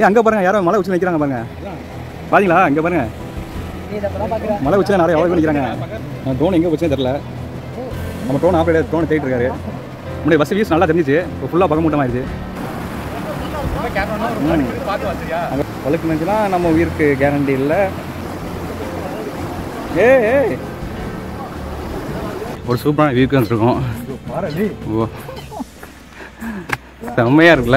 ஏன் அங்கே பாருங்க யாரோ மலை உச்சி நிற்கிறாங்க பாருங்க பாத்தீங்களா இங்கே பாருங்க மலை உச்சியில் நிறைய எவ்வளோ நிற்கிறாங்க ட்ரோன் எங்கே போச்சுன்னு தெரில நம்ம ட்ரோன் ஆப்ரேட்டர் ட்ரோன் தேடிட்டு இருக்காரு முன்னாடி பஸ் வியூஸ் நல்லா தெரிஞ்சிச்சு இப்போ ஃபுல்லாக பக்கம் மூட்டமாயிருச்சு அங்கே வழக்கு நினச்சுன்னா நம்ம உயிருக்கு கேரண்டி இல்லை ஏ ஏய் ஒரு சூப்பரான வியூக்கு வந்துருக்கோம் ஓ செம்மையாக இருக்குல்ல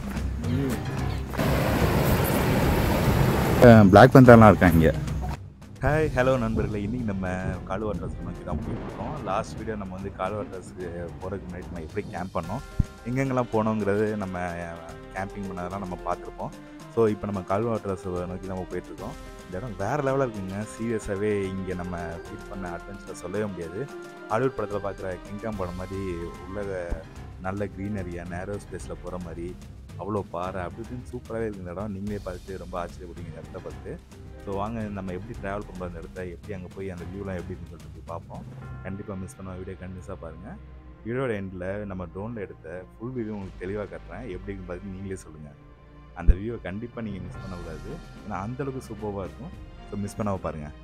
பிளாக் பந்தர்லாம் இருக்காங்க இங்கே ஹாய் ஹலோ நண்பர்களே இன்றைக்கி நம்ம கால்வாட்டர்ஸ் நோக்கி தான் போயிட்டுருக்கோம் லாஸ்ட் வீடியோ நம்ம வந்து கால்வாட்டர்ஸுக்கு போகிறதுக்கு முன்னாடி நம்ம எப்படி கேம்ப் பண்ணோம் எங்கெங்கெல்லாம் போனோங்கிறது நம்ம கேம்பிங் பண்ணதெல்லாம் நம்ம பார்த்துருப்போம் ஸோ இப்போ நம்ம கால்வாட்டர்ஸ் நோக்கி நம்ம போயிட்டுருக்கோம் இந்த இடம் வேறு லெவலில் இருக்குங்க சீரியஸாகவே இங்கே நம்ம ஃபீல் பண்ண அட்வென்ச்சரை சொல்லவே முடியாது ஹாலிவுட் படத்தில் பார்க்குற கிங்காம் படம் மாதிரி உள்ள நல்ல க்ரீனரியாக நேரோ ஸ்பேஸில் போகிற மாதிரி அவ்வளோ பாறை அப்படி இப்படின்னு சூப்பராகவே இருக்குது இந்த இடம் நீங்களே பார்த்துட்டு ரொம்ப ஆச்சரியப்படுவீங்க இந்த இடத்த பார்த்து ஸோ வாங்க நம்ம எப்படி ட்ராவல் பண்ணுறோம் அந்த இடத்த எப்படி அங்கே போய் அந்த வியூலாம் எப்படி இருக்குன்னு சொல்லிட்டு போய் பார்ப்போம் கண்டிப்பாக மிஸ் பண்ண வீடியோ கண்டிப்பாக பாருங்கள் வீடியோட எண்டில் நம்ம ட்ரோனில் எடுத்த ஃபுல் வியூ உங்களுக்கு தெளிவாக காட்டுறேன் எப்படின்னு பார்த்து நீங்களே சொல்லுங்கள் அந்த வியூவை கண்டிப்பாக நீங்கள் மிஸ் பண்ணக்கூடாது ஏன்னா அந்தளவுக்கு சூப்பராக இருக்கும் ஸோ மிஸ் பண்ணாம பாருங்கள்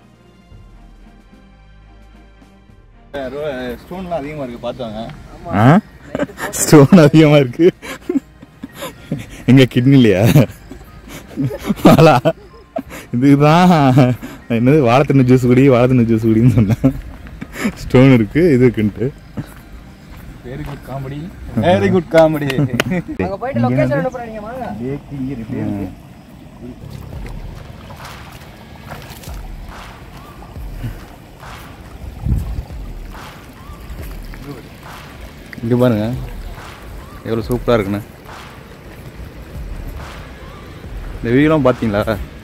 ஸ்டோன்லாம் அதிகமாக இருக்குது பார்த்தாங்க ஸ்டோன் அதிகமாக இருக்கு எங்க கிட்னிலையா வாழா இதுதான் என்னது வாழைத்தண்ணு ஜூஸ் குடி வாழைத்தண்ணு ஜூஸ் குடின்னு சொன்னேன் ஸ்டோன் இருக்கு இது இருக்குன்ட்டு very good comedy very good comedy அங்க போயிட்டு லொகேஷன் அனுப்புறீங்க வாங்க இங்கே பாருங்க எவ்வளோ சூப்பராக இருக்குண்ணே இந்த வியூலாம் பார்த்தீங்களா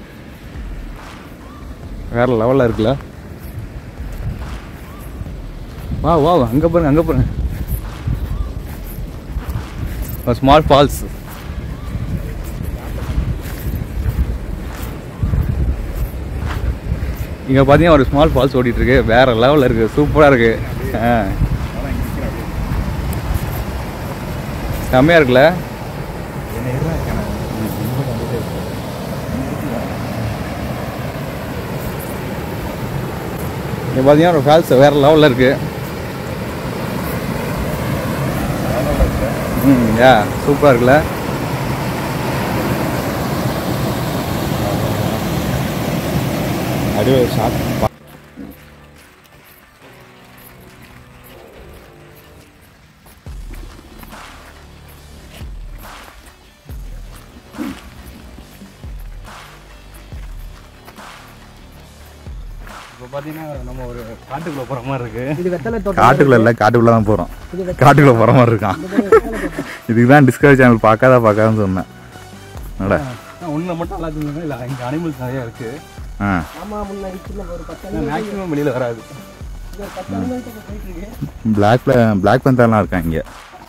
வேற லெவலில் இருக்குல்ல வா வா அங்கே பாருங்க அங்கே பாருங்க ஸ்மால் ஃபால்ஸ் இங்கே பார்த்தீங்கன்னா ஒரு ஸ்மால் ஃபால்ஸ் ஓடிட்டு இருக்கு வேற லெவலில் இருக்கு சூப்பராக இருக்கு ஆ செம்மையாக இருக்குல்ல இங்கே பார்த்தீங்கன்னா ஒரு ஃபால்ஸ் வேறு லெவலில் இருக்கு ம் யா சூப்பராக இருக்குல்ல அப்படியே ஷாக் இப்போ பார்த்தீங்கன்னா நம்ம ஒரு காட்டுக்குள்ளே போகிற மாதிரி இருக்கு இது வெத்தலை தோட்டம் காட்டுக்குள்ள இல்லை காட்டுக்குள்ள தான் போகிறோம் இது வெத்தலை காட்டுக்குள்ள போகிற மாதிரி இருக்கான் இதுக்கு தான் டிஸ்கவரி சேனல் பார்க்காத பார்க்காதன்னு சொன்னேன் என்னடா ஒன்றில் மட்டும் நல்லா இருந்தது இல்லை இங்கே அனிமல்ஸ் நிறையா இருக்குது ஆ ஆமா முன்னாடி சின்ன ஒரு பத்து அடி மேக்ஸிமம் வெளியில் வராது இது ஒரு பத்து அடி போயிட்டு இருக்கு பிளாக் பிளாக் பந்தர்லாம் இருக்காங்க இங்கே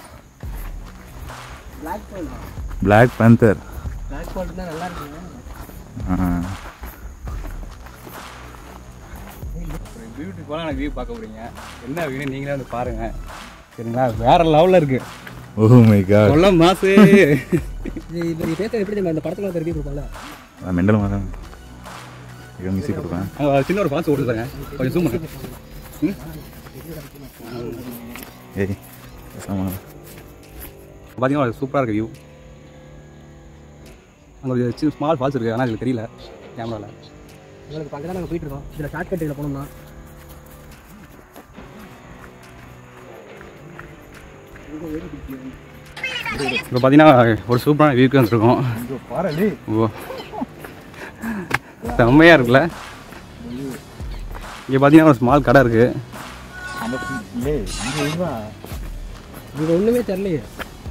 பிளாக் கோல்ட் பிளாக் பந்தர் பிளாக் கோல்ட் தான் நல்லா இருக்குங்க ஒரு பியூட்டிஃபுல்லான வியூ பார்க்க போறீங்க என்ன வியூ நீங்களே வந்து பாருங்க சரிங்களா வேற லெவலில் இருக்கு ஓ மை காட் சொல்ல மாசு இது இப்போ நீ பேசுறது எப்படி தெரியுமா இந்த படத்துல திருப்பி கொடுப்போம்ல நான் மெண்டல் மாதிரி இவன் மியூசிக் கொடுப்பேன் அங்க சின்ன ஒரு ஃபால்ஸ் ஓடுறாங்க கொஞ்சம் ஜூம் பண்ணு ம்? ஏய் பேசாம பார்த்தீங்கன்னா ஒரு சூப்பராக இருக்கு வியூ அங்கே ஒரு சின்ன ஸ்மால் ஃபால்ஸ் இருக்குது ஆனால் இதுக்கு தெரியல கேமராவில் உங்களுக்கு பக்கம் தான் நாங்கள் போயிட்டு இருக்கோம் இதில் ஷார்ட் கட்டில் போனோம்னா இப்போ பார்த்தீங்கன்னா ஒரு சூப்பரான வியூக்கு வந்துருக்கோம் ஓ செம்மையாக இருக்குல்ல இங்கே பார்த்தீங்கன்னா ஒரு ஸ்மால் கடை இருக்குது இது ஒன்றுமே தெரியலையே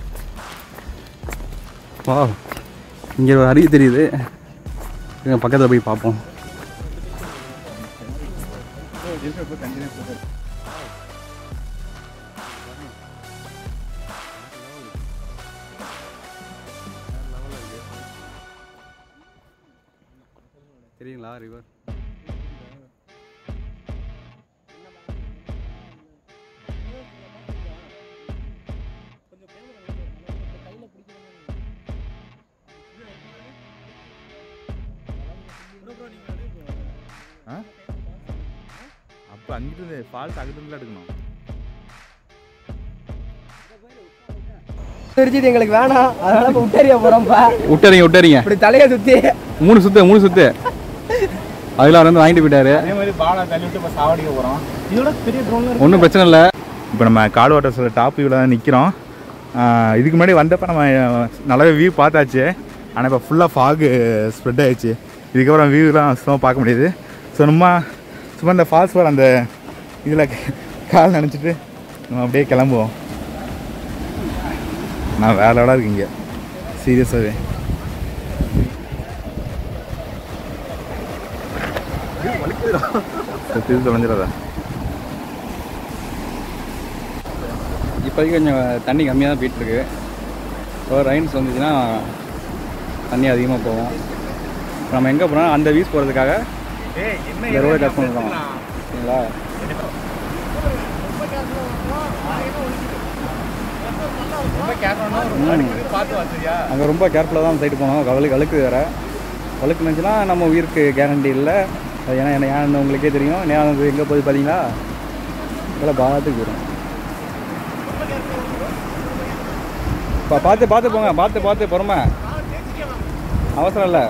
வா இங்கே ஒரு அருவி தெரியுது இருங்க பக்கத்தில் போய் பார்ப்போம் தெரியுங்களா ரிவர் இப்போ அங்கிட்டு ஃபால்ஸ் அங்கிட்டு எடுக்கணும் தெரிஞ்சது எங்களுக்கு வேணாம் அதனால இப்போ விட்டேரியா போகிறோம்ப்பா விட்டாரிங்க விட்டாரிங்க இப்படி தலையை சுற்றி மூணு சுத்து மூணு சுத்து அதில் அவர் வந்து வாங்கிட்டு போயிட்டாரு அதே மாதிரி பாலை தள்ளிவிட்டு இப்போ சாவடிக்க போகிறோம் இதோட பெரிய ட்ரோன் ஒன்றும் பிரச்சனை இல்லை இப்போ நம்ம கால் வாட்டர்ஸில் டாப் வியூவில் தான் நிற்கிறோம் இதுக்கு முன்னாடி வந்தப்போ நம்ம அஹ், நல்லாவே வியூ பார்த்தாச்சு ஆனால் இப்போ ஃபுல்லாக ஃபாகு ஸ்ப்ரெட் ஆயிடுச்சு இதுக்கப்புறம் வியூலாம் சும்மா பார்க்க முடியுது ஸோ நம்ம சும்மா இந்த ஃபால்ஸ் வர அந்த இதில் கால் நினச்சிட்டு நம்ம அப்படியே கிளம்புவோம் நான் வேற லெவலாக இருக்கு இங்கே சீரியஸாகவே திருப்பி தொலைஞ்சிடாதா இப்போதைக்கு கொஞ்சம் தண்ணி கம்மியாக தான் போயிட்டு இருக்கு இப்போ ரைன்ஸ் வந்துச்சுன்னா தண்ணி அதிகமாக போகும் இப்ப நம்ம எங்கே போகிறோம் அந்த வீஸ் போகிறதுக்காக இந்த ரோடை கட் பண்ணுறோம் சரிங்களா பார்த்து வச்சியா அங்கே ரொம்ப கேர்ஃபுல்லாக தான் சைடு போனோம் கவலுக்கு அழுக்கு வேறு அழுக்கு நினச்சுன்னா நம்ம உயிருக்கு கேரண்டி இல்லை அது ஏன்னா என்ன ஏன் உங்களுக்கே தெரியும் நேரம் அது எங்கே போகுது பார்த்தீங்களா இதெல்லாம் பாத்துக்கு போயிடும் பா பார்த்து பார்த்து போங்க பார்த்து பார்த்து பொறுமை அவசரம் இல்லை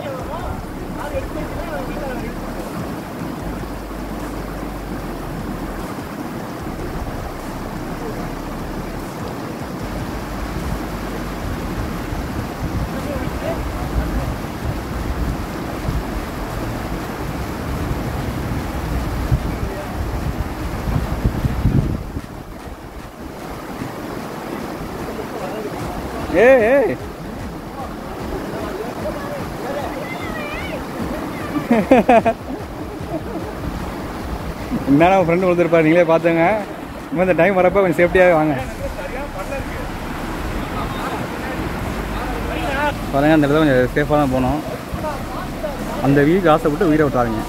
ஏய் ஏய் என்னடா ஃப்ரெண்டு கொடுத்துருப்பாரு நீங்களே பார்த்துங்க இனிமே இந்த டைம் வரப்போ கொஞ்சம் சேஃப்டியாகவே வாங்க பாருங்க அந்த இடத்துல கொஞ்சம் சேஃபாக தான் போகணும் அந்த வீக்கு ஆசைப்பட்டு உயிரை விட்டாருங்க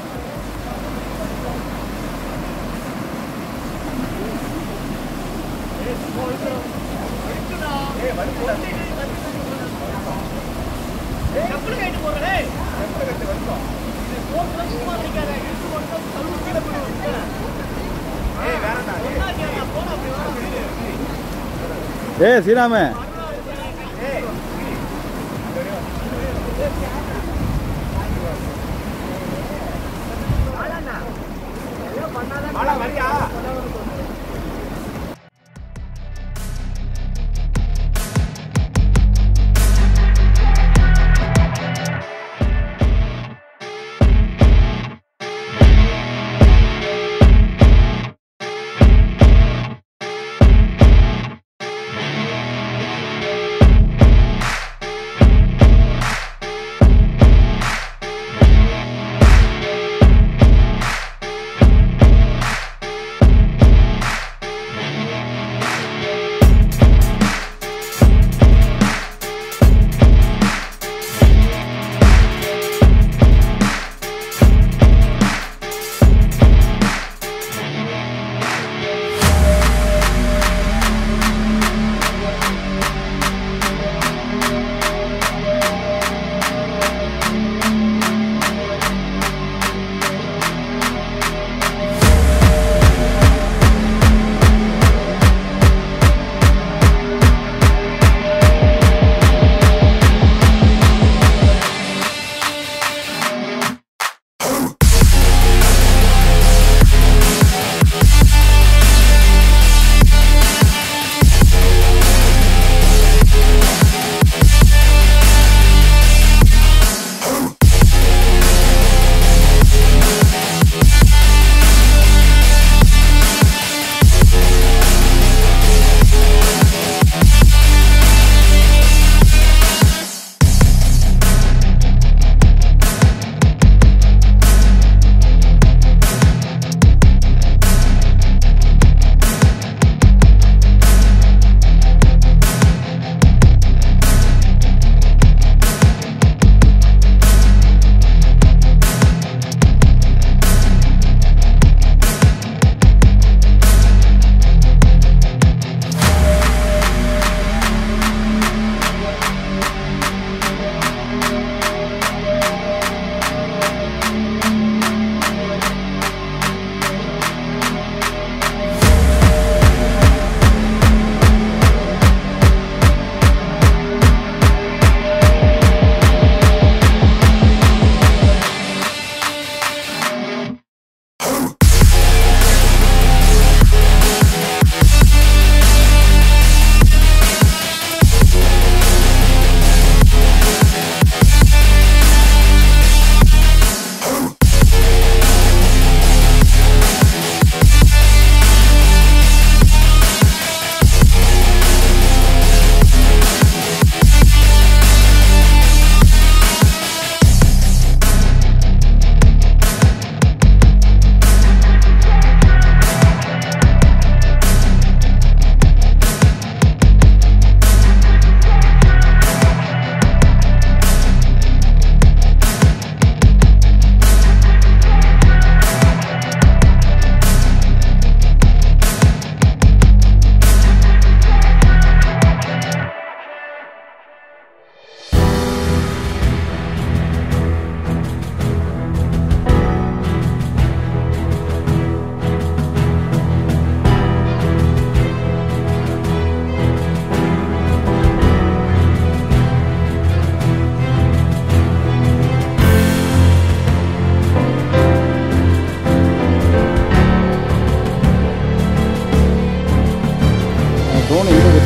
ஏய் ஸ்ரீராம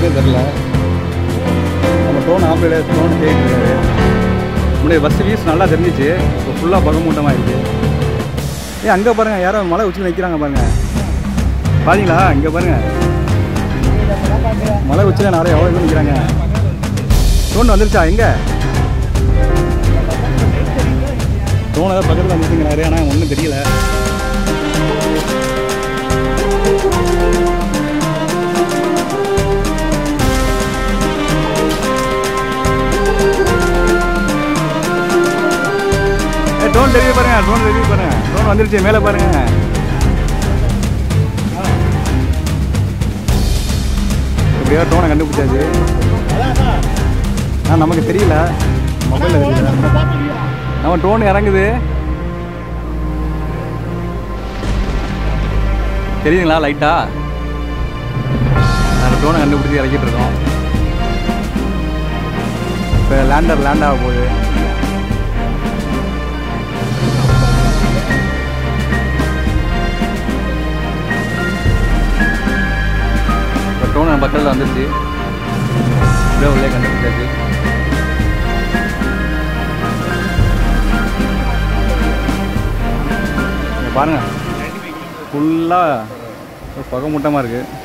விஷயம் தெரில நம்ம ட்ரோன் ஆப்ரேட்டர் ட்ரோன் தேடிட்டு முன்னாடி பஸ் வியூஸ் நல்லா தெரிஞ்சிச்சு இப்போ ஃபுல்லாக பகம் மூட்டமாக இருக்குது ஏ அங்கே பாருங்கள் யாரோ மலை உச்சியில் நிற்கிறாங்க பாருங்கள் பாத்தீங்களா இங்கே பாருங்கள் மலை உச்சியில் நிறைய எவ்வளோ பேர் நிற்கிறாங்க ட்ரோன் வந்துருச்சா எங்கே ட்ரோன் ஏதாவது பக்கத்தில் வந்துருச்சுங்கிறாரு ஆனால் ஒன்றும் தெரியல ஏ ட்ரோன் தெரிவி பாருங்க ட்ரோன் தெரிவி பாருங்க ட்ரோன் வந்துருச்சு மேலே பாருங்க எப்படியோ ட்ரோனை கண்டுபிடிச்சாச்சு ஆ நமக்கு தெரியல மொபைலில் தெரியல நம்ம ட்ரோன் இறங்குது தெரியுதுங்களா லைட்டா அந்த ட்ரோனை கண்டுபிடிச்சி இறக்கிட்டு இருக்கோம் இப்போ லேண்டர் லேண்ட் ஆக போகுது இப்போ ட்ரோன் நம்ம பக்கத்தில் வந்துருச்சு அப்படியே உள்ளே கண்டுபிடிச்சாச்சு இங்க பாருங்க ஃபுல்லாக புகை மூட்டமாக இருக்குது